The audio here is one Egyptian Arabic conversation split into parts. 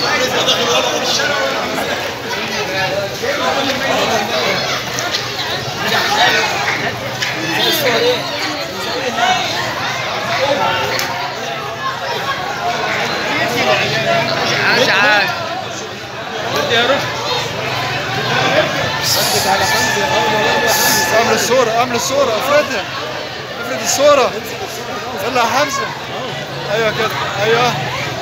عاش عاش اعمل الصورة اعمل الصورة افردها افرد الصورة يلا يا حمزة ايوه كده ايوه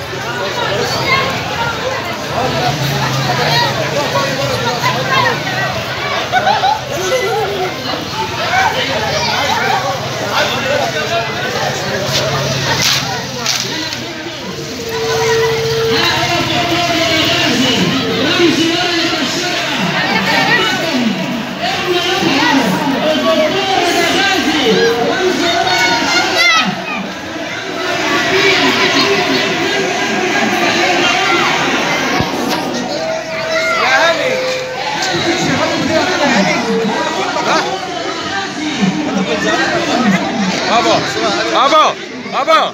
ابا ابا ابا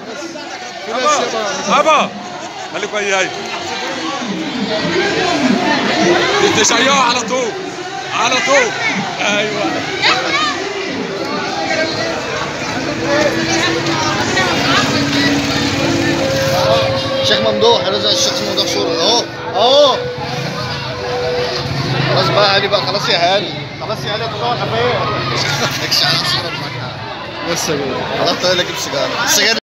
ابا خليك وياي تشيعه على طول على طول ايوه شيخ ممدوح رزق الشيخ ممدوح صورة اهو اهو خلاص بقى علي بقى خلاص يا هاني خلاص يا هاني تصور حبايب مالكش على صورة معاك بس يا جدع خلاص طيب اجيب سيجارة السجاير